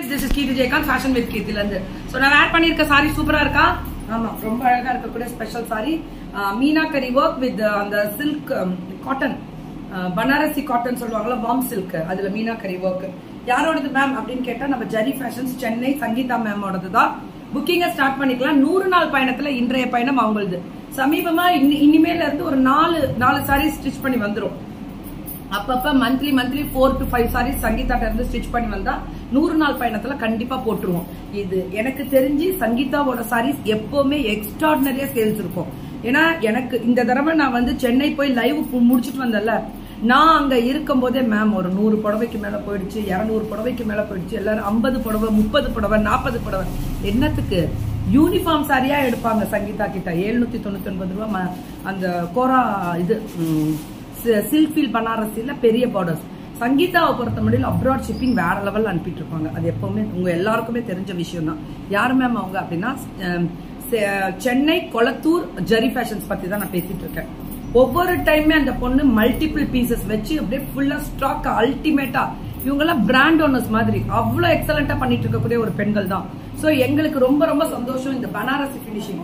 this is Keerthi Jayakanth fashion with கீர்த்தில இருந்து so நான் வேர் பண்ணிருக்க சாரி சூப்பரா இருக்கா ஆமா ரொம்ப அழகா இருக்கக்கூடிய special saree Meenakari work with அந்த சில்க் காட்டன் பனாரசி காட்டன் சொல்லுவாங்கல்ல வாம் சில்க் அதுல மீனா கரி ஒர்க் யாரோடது மேம் அப்படின்னு கேட்டா நம்ம ஜெரி ஃபேஷன்ஸ் சென்னை சங்கீதா மேமோடது தான் புக்கிங்க ஸ்டார்ட் பண்ணிக்கலாம் நூறு நாள் பயணத்துல இன்றைய பயணம் அவங்களது சமீபமா இனி- இனிமேல இருந்து ஒரு நாலு நாலு சாரி ஸ்டிச் பண்ணி வந்துரும் அப்பப்ப monthly monthly four to five sarees சங்கீதாட்ட இருந்து ஸ்டிச் பண்ணி வந்தா நூறு நாள் பயணத்துல கண்டிப்பா போட்டுருவோம் இது எனக்கு தெரிஞ்சு சங்கீதாவோட சாரீஸ் எப்பவுமே எக்ஸ்ட்ராடினரியா சேல்ஸ் இருக்கும் ஏன்னா எனக்கு இந்த தடவை நான் வந்து சென்னை போய் லைவ் முடிச்சிட்டு வந்தேன்ல நான் அங்க இருக்கும் போதே மேம் ஒரு நூறு புடவைக்கு மேல போயிடுச்சு இருநூறு புடவைக்கு மேல போயிடுச்சு எல்லாரும் ஐம்பது புடவை முப்பது புடவை நாற்பது புடவை என்னத்துக்கு யூனிஃபார்ம் சாரியா எடுப்பாங்க சங்கீதா கிட்ட எழுநூத்தி தொண்ணூத்தி ஒன்பது ரூபா ம- அந்த கோரா இது சில்க் ஃபீல் பனாரசில பெரிய பார்டர்ஸ் சங்கீதாவை பொறுத்த முடியல அப்ராட் ஷிப்பிங் வேற லெவல்ல அனுப்பிட்டு இருப்பாங்க அது எப்பவுமே உங்க எல்லாருக்குமே தெரிஞ்ச விஷயம் தான் யார் மேம் அவங்க அப்படின்னா அஹ், செ- சென்னை கொளத்தூர் ஜெரி ஃபேஷன்ஸ் பத்தி தான் நான் பேசிட்டு இருக்கேன் ஒவ்வொரு டைமே அந்த பொண்ணு மல்டிபிள் பீசஸ் வச்சு அப்படியே ஃபுல்லா ஸ்டாக் அல்டிமேட்டா இவங்க எல்லாம் பிராண்ட் ஓனர்ஸ் மாதிரி அவ்வளவு எக்ஸலண்டா பண்ணிட்டு இருக்கக்கூடிய ஒரு பெண்கள் தான் சோ எங்களுக்கு ரொம்ப ரொம்ப சந்தோஷம் இந்த பனாரசி பினிஷிங்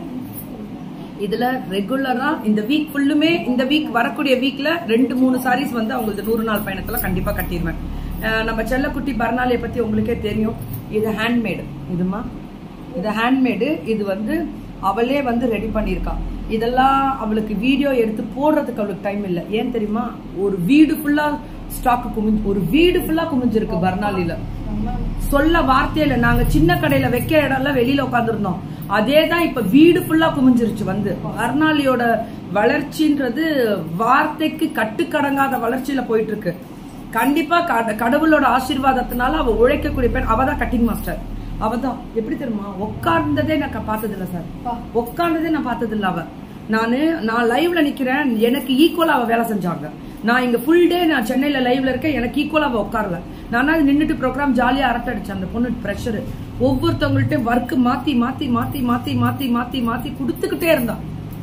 இதுல ரெகுலரா இந்த வீக் ஃபுல்லுமே இந்த வீக் வரக்கூடிய வீக்ல ரெண்டு மூணு சாரீஸ் வந்து அவங்களுக்கு நூறு நாள் பயணத்துல கண்டிப்பா கட்டிடுவேன் அஹ் நம்ம செல்லக்குட்டி பர்னாலியை பத்தி உங்களுக்கே தெரியும் இது ஹேண்ட்மேடு இதுமா இது ஹேண்ட்மேடு இது வந்து அவளே வந்து ரெடி பண்ணியிருக்கா இதெல்லாம் அவளுக்கு வீடியோ எடுத்து போடுறதுக்கு அவளுக்கு டைம் இல்லை ஏன் தெரியுமா ஒரு வீடு ஃபுல்லா ஸ்டாக் குமிஞ்சு ஒரு வீடு ஃபுல்லா குமிஞ்சிருக்கு பர்னாலில சொல்ல வார்த்தையில நாங்க சின்ன கடையில வைக்கிற இடம்ல வெளியில உட்காந்துருந்தோம் அதே தான் இப்ப வீடு ஃபுல்லா குமிஞ்சிருச்சு வந்து அர்னாலியோட வளர்ச்சின்றது வார்த்தைக்கு கட்டுக்கடங்காத வளர்ச்சியில போயிட்டு இருக்கு கண்டிப்பா கட- கடவுளோட ஆசீர்வாதத்தினால அவ உழைக்கக்கூடிய பெண் அவ தான் கட்டிங் மாஸ்டர் அவ தான் எப்படி தெரியுமா உட்கார்ந்ததே நான் க- பார்த்தது இல்ல சார் உட்கார்ந்ததே நான் பார்த்தது இல்ல அவ நானு நான் லைவ்ல நிக்கிறேன் எனக்கு ஈக்குவலா அவ வேலை செஞ்சாங்க நான் இங்க ஃபுல் டே நான் சென்னையில லைவ்ல இருக்கேன் எனக்கு ஈக்குவலா அவ உட்காரல நானா நின்னுட்டு ப்ரோக்ராம் ஜாலியா அரட்டை அடிச்சேன் அந்த பொண்ணு ப்ரெஷர் ஒவ்வொருத்தவங்கள்ட்ட ஒர்க் மாத்தி மாத்தி மாத்தி மாத்தி மாத்தி மாத்தி மாத்தி கொடுத்துக்கிட்டே இருந்தா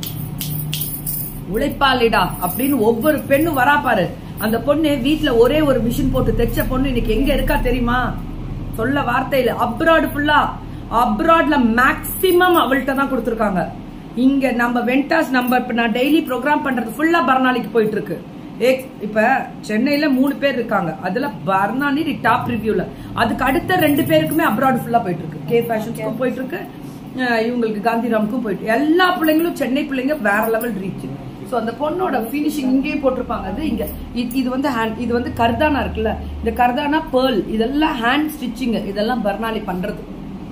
உழைப்பாளிடா அப்படின்னு ஒவ்வொரு பெண்ணும் வரா பாரு அந்த பொண்ணு வீட்ல ஒரே ஒரு மிஷின் போட்டு தைச்ச பொண்ணு இன்னைக்கு எங்க இருக்கா தெரியுமா சொல்ல வார்த்தையில அப்ராட் ஃபுல்லா அப்ராட்ல மேக்சிமம் அவள்கிட்ட தான் கொடுத்துருக்காங்க இங்க நம்ம வெண்டாஸ் நம்ம இப்ப நான் டெய்லி ப்ரோக்ராம் பண்றது ஃபுல்லா பர்னாலிக்கு போயிட்டு இருக்கு ஏ- இப்ப சென்னையில மூணு பேர் இருக்காங்க அதுல பர்னாலி டாப் ரிவ்யூல அதுக்கு அடுத்த ரெண்டு பேருக்குமே அப்ராட் ஃபுல்லா போயிட்டு இருக்கு கே ஃபேஷன்ஸ்க்கும் போயிட்டு இருக்கு அஹ் இவங்களுக்கு காந்திராமுக்கும் போயிட்டு எல்லா பிள்ளைங்களும் சென்னை பிள்ளைங்க வேற லெவல் ரீச் சோ அந்த பொண்ணோட ஃபினிஷிங் இங்கேயே போட்டிருப்பாங்க அது இங்க இது- இது வந்து ஹேண்ட் இது வந்து கர்தானா இருக்குல்ல இந்த கர்தானா பேர்ல் இதெல்லாம் ஹேண்ட் ஸ்டிச்சிங் இதெல்லாம் பர்னாலி பண்றது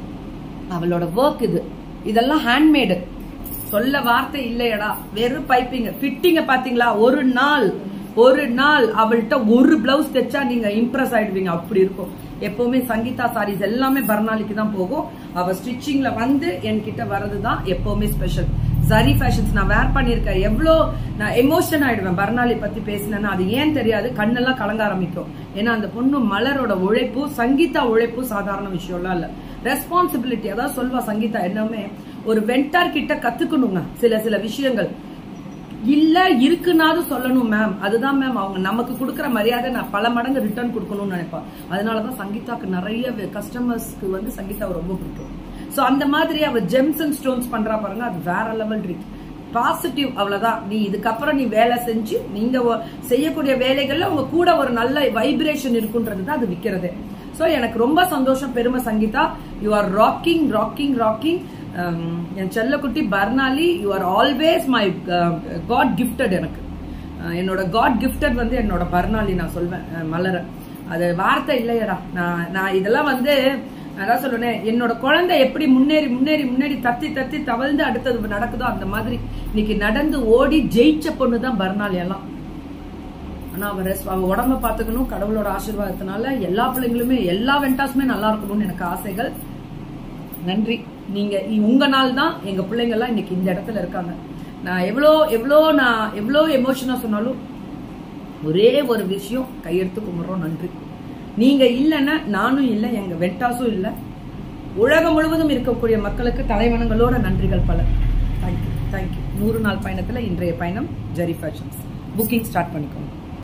அவளோட ஒர்க் இது இதெல்லாம் ஹேண்ட்மேடு சொல்ல வார்த்தை இல்லையடா வெறும் பைப்பிங்க ஃபிட்டிங்க பாத்தீங்களா ஒரு நாள் ஒரு நாள் அவள்கிட்ட ஒரு பிளவுஸ் தைச்சா நீங்க இம்ப்ரெஸ் ஆயிடுவீங்க அப்படி இருக்கும் எப்பவுமே சங்கீதா சாரீஸ் எல்லாமே பர்னாலிக்கு தான் போகும் அவ ஸ்டிச்சிங்ல வந்து என்கிட்ட வர்றது தான் எப்பவுமே ஸ்பெஷல் ஜரி ஃபேஷன்ஸ் நான் வேர் பண்ணியிருக்கேன் எவ்வளோ நான் எமோஷன் ஆயிடுவேன் பர்னாலி பத்தி பேசினேன்னா அது ஏன் தெரியாது கண்ணெல்லாம் கலங்க ஆரம்பிக்கும் ஏன்னா அந்த பொண்ணு மலரோட உழைப்பு சங்கீதா உழைப்பு சாதாரண விஷயம்லாம் இல்ல ரெஸ்பான்சிபிலிட்டி அதாவது சொல்வா சங்கீதா என்னமே ஒரு வெண்டார் கிட்ட கத்துக்கணுங்க சில சில விஷயங்கள் இல்ல இருக்குனாவது சொல்லணும் மேம் அதுதான் மேம் அவங்க நமக்கு கொடுக்குற மரியாதை நான் பல மடங்கு ரிட்டர்ன் கொடுக்கணும்னு நினைப்பேன் அதனாலதான் சங்கீதாக்கு நிறைய கஸ்டமர்ஸ்க்கு வந்து சங்கீதாவை ரொம்ப பிடிக்கும் சோ அந்த மாதிரி அவ ஜெம்ஸ் அண்ட் ஸ்டோன்ஸ் பண்றா பாருங்க அது வேற லெவல் ரீச் பாசிட்டிவ் அவ்வளவுதான் நீ இதுக்கப்புறம் நீ வேலை செஞ்சு நீங்க ஒ- செய்யக்கூடிய வேலைகள்ல உங்க கூட ஒரு நல்ல வைப்ரேஷன் இருக்குன்றது தான் அது விக்கிறதே சோ எனக்கு ரொம்ப சந்தோஷம் பெருமை Sangeetha you are rocking rocking rocking என் செல்லக்குட்டி Barnali you are always my god gifted எனக்கு அஹ் என்னோட காட் கிஃப்டட் வந்து என்னோட பர்னாலி நான் சொல்வேன் அஹ் மலர அது வார்த்தை இல்லையடா நான் நான் இதெல்லாம் வந்து நான் அதான் சொல்லுவேன் என்னோட குழந்தை எப்படி முன்னேறி முன்னேறி முன்னேறி தத்தி தத்தி தவழ்ந்து அடுத்தது நடக்குதோ அந்த மாதிரி இன்னைக்கு நடந்து ஓடி ஜெயிச்ச பொண்ணு தான் பர்னாலி எல்லாம் ஆனா அவ ரெஸ்ட் அவ உடம்ப பாத்துக்கணும் கடவுளோட ஆசீர்வாதத்தினால எல்லா பிள்ளைங்களுமே எல்லா வெண்டாஸுமே நல்லா இருக்கணும்னு எனக்கு ஆசைகள் நன்றி நீங்க இ- உங்க நாள் தான் எங்க பிள்ளைங்க எல்லாம் இன்னைக்கு இந்த இடத்துல இருக்காங்க நான் எவ்வளோ எவ்வளோ நான் எவ்வளோ எமோஷனா சொன்னாலும் ஒரே ஒரு விஷயம் கையெடுத்து கும்பிடுறோம் நன்றி நீங்க இல்லைன்னா நானும் இல்லை எங்க வெட்டாஸும் இல்லை உலகம் முழுவதும் இருக்கக்கூடிய மக்களுக்கு தலைவணங்களோட நன்றிகள் பல தேங்க்யூ தேங்க்யூ நூறு நாள் பயணத்துல இன்றைய பயணம் ஜெரி ஃபேஷன்ஸ் புக்கிங் ஸ்டார்ட் பண்ணிக்கோங்க